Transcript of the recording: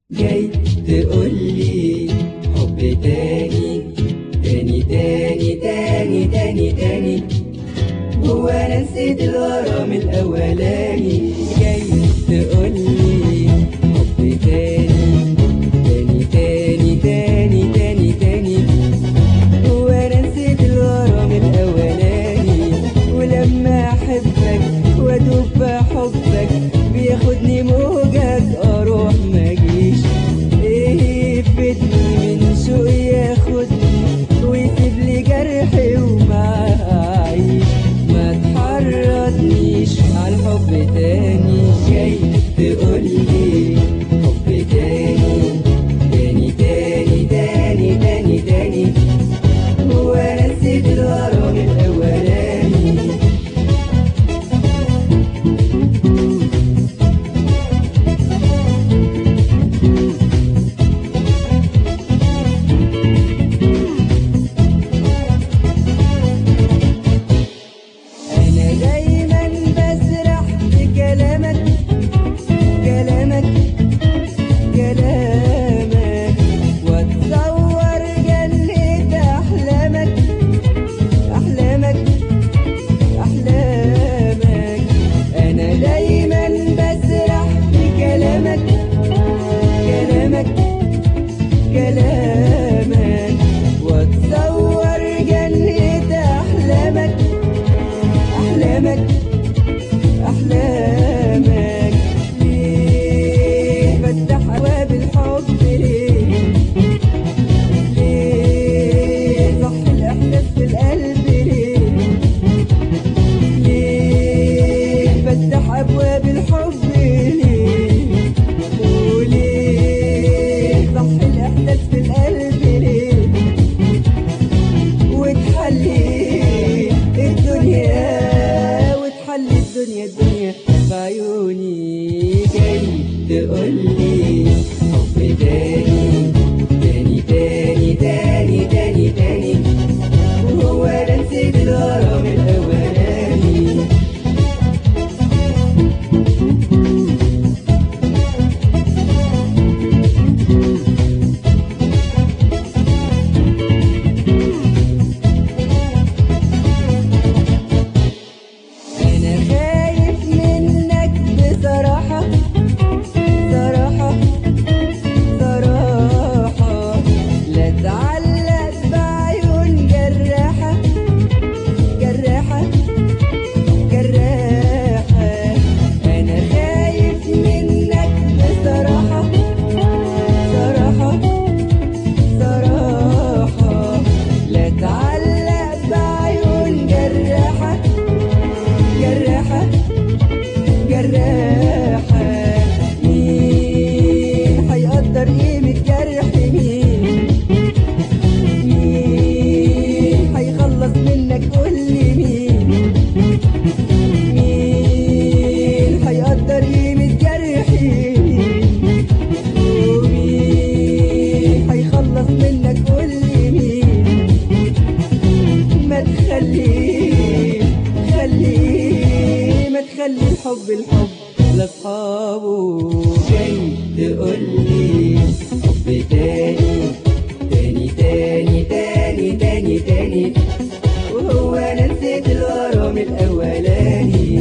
جاي تقولي حب تاني تاني تاني تاني تاني تاني هو انا نسيت الغرام الاولاني جاي تقولي حب تاني تاني تاني تاني تاني تاني هو انا نسيت الغرام الاولاني ولما احبك وادوب بحبك بياخدني موجك اروح مجيش ايه يفيدني من شوق ياخدني ويسيب لي جرحي ومعاه اعيش ما تحرضنيش على الحب تاني جاي تقولي حب تاني تاني تاني تاني تاني تاني هو انا نسيت الغرام الاولاني أنا دايما بسرح بكلامك كلامك كلامك واتصور جنة أحلامك أحلامك أحلامك أنا دايما بسرح بكلامك كلامك كلامك واتصور جنة أحلامك أحلامك أحلامك ليه فتح أبواب الحب ليه ليه صح الإحساس في القلب ليه ليه فتح أبواب الحب ليه وليه صح الإحساس في القلب ليه وتحلي الدنيا وتحلي الدنيا الدنيا في عيوني جاي تقولي حب تاني تاني تاني تاني تاني تاني وهو انا نسيت الغرام الاولاني أنا خايف منك بصراحة صراحة صراحة لا تعلق بعيون جراحة جراحة جراحة أنا خايف منك بصراحة صراحة صراحة لا تعلق بعيون جراحة جراحة جراحة مين هيقدر قيمة جرح مين مين هيخلص منك قولي مين مين هيقدر قيمة جرحي مين ومين هيخلص منك قولي مين ما تخليه خليه ما تخلي الحب الحب لاصحابه جاي تقولي حب تاني تاني تاني تاني تاني تاني وهو انا نسيت الغرام الاولاني